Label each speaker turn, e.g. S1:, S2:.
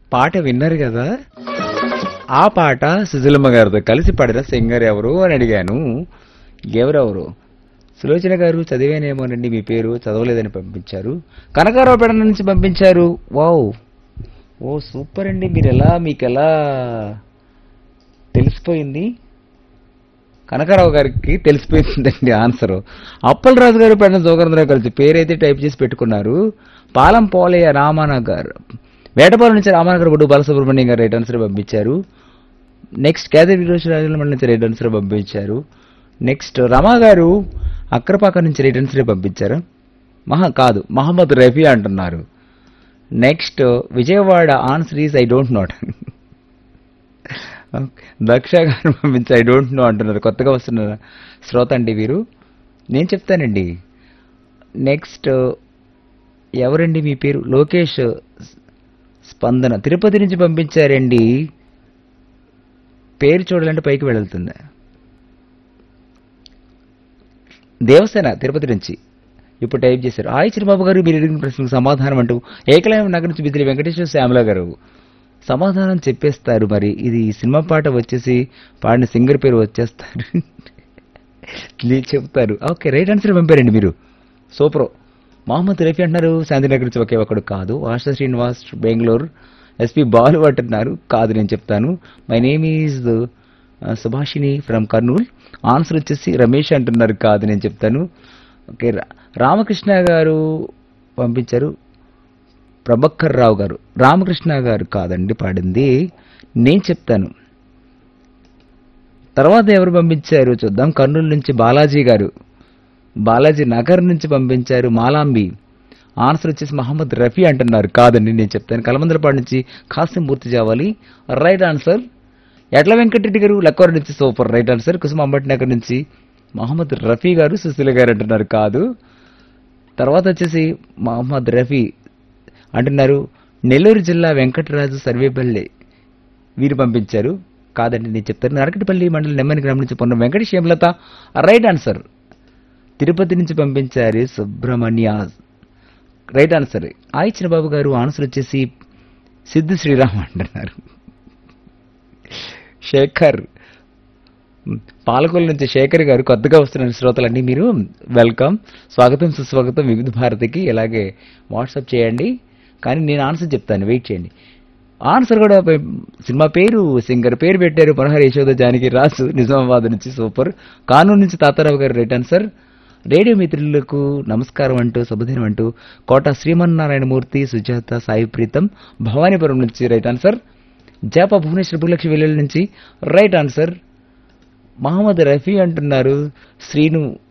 S1: పాట విన్నారు కదా ఆ పాట సుజలమ్మ గారితో కలిసి పాడిన సింగర్ ఎవరు అని అడిగాను ఎవరెవరు సులోచన గారు చదివేనేమోనండి మీ పేరు చదవలేదని పంపించారు కనకారావు పెడ నుంచి పంపించారు వావ్ ఓ సూపర్ అండి మీరు ఎలా మీకు ఎలా తెలిసిపోయింది కనకారావు గారికి తెలిసిపోయిందండి ఆన్సర్ అప్పలరాజు గారు పెద్ద జోగరంధ్రరావు కలిసి పేరైతే టైప్ చేసి పెట్టుకున్నారు పాలం పోలయ్య రామానగర్ వేటపాలెం నుంచి రామానగర్ బొడ్డు బాలసుబ్రహ్మణ్యం గారు రైట్ ఆన్సర్ పంపించారు నెక్స్ట్ కేదర్ విరోచ్ రాజుల నుంచి రైట్ ఆన్సర్ పంపించారు నెక్స్ట్ రమా గారు అక్రపాక నుంచి రైట్ ఆన్సర్ పంపించారు మహా కాదు మహమ్మద్ రఫీ అంటున్నారు next Vijayawada answer is I don't know Daksha garu పంపించి ఐ డోంట్ నో అంటున్నారు కొత్తగా వస్తున్న శ్రోత అండి వీరు నేను చెప్తానండి నెక్స్ట్ ఎవరండి మీ పేరు లోకేష్ స్పందన తిరుపతి నుంచి పంపించారండి పేరు చూడాలంటే పైకి వెళ్తుంది దేవసేన తిరుపతి నుంచి ఇప్పుడు టైప్ చేశారు హాయ్ చిరబాబు గారు మీరు అడిగిన ప్రశ్నకు సమాధానం అంటూ ఏకలయం నగర్ నుంచి బిజిలి వెంకటేశ్వర శ్యామల గారు సమాధానం చెప్పేస్తారు మరి ఇది సినిమా పాట వచ్చేసి పాడిన సింగర్ పేరు వచ్చేస్తారు లే- చెప్తారు ఓకే రైట్ ఆన్సర్ పంపారండి మీరు సూపర్ మహమ్మద్ రఫీ అంటున్నారు శాంతినగర్ నుంచి ఒకే ఒకడు కాదు ఆశా శ్రీనివాస్ బెంగళూరు ఎస్పి బాలు అంటున్నారు కాదు నేను చెప్తాను my name is Subhashini from Kurnool answer వచ్చేసి రమేష్ అంటున్నారు కాదు నేను చెప్తాను ఓకే రా- రామకృష్ణ గారు పంపించారు ప్రభక్కర్ రావు గారు రామకృష్ణ గారు కాదండి పాడింది నేను చెప్తాను తర్వాత ఎవరు పంపించారు చూద్దాం కర్నూలు నుంచి బాలాజీ గారు బాలాజీ నగర్ నుంచి పంపించారు మాలాంబి ఆన్సర్ వచ్చేసి మహమ్మద్ రఫీ అంటున్నారు కాదండి నేను చెప్తాను కలమందలపాడు నుంచి కాసిం పూర్తి చేయాలి రైట్ ఆన్సర్ ఎట్ల వెంకటరెడ్డి గారు లక్కవరం నుంచి super right answer Kusuma Ambati Nagar నుంచి మహమ్మద్ రఫీ గారు సుశీల గారు అంటున్నారు కాదు తర్వాత వచ్చేసి మహమ్మద్ రఫీ అంటున్నారు నెల్లూరు జిల్లా వెంకటరాజు సర్వేపల్లి వీరు పంపించారు కాదండి నేను చెప్తాను నరకటిపల్లి మండలం నెమ్మని గ్రామం నుంచి పొన్న వెంకటేష్ హేమలత రైట్ ఆన్సర్ తిరుపతి నుంచి పంపించారు సుబ్రహ్మణ్య రైట్ ఆన్సర్ ఆయి చిన్నబాబు గారు ఆన్సర్ వచ్చేసి సిద్ధు శ్రీరామ్ అంటున్నారు శేఖర్ పాలకొల నుంచి శేఖర్ గారు కొత్తగా వస్తున్న శ్రోతలండి మీరు వెల్కమ్ స్వాగతం సుస్వాగతం వివిధ భారతికి ఇలాగే వాట్సాప్ చేయండి కానీ నేను ఆన్సర్ చెప్తాను వెయిట్ చేయండి ఆన్సర్ కూడా పే- సినిమా పేరు సింగర్ పేరు పెట్టారు మనోహర్ యశోద జానకి రాసు నిజామాబాద్ నుంచి సూపర్ కానూరు నుంచి తాతారావు గారు రైట్ ఆన్సర్ రేడియో మిత్రులకు నమస్కారం అంటూ శుభదినం అంటూ కోట శ్రీమన్నారాయణమూర్తి సుజాత సాయి ప్రీతం భవానీపురం నుంచి రైట్ ఆన్సర్ జాప భువనేశ్వర్ భూలక్ష్మి వెల్లుల నుంచి రైట్ ఆన్సర్ మహమ్మద్ రఫీ అంటున్నారు శ్రీను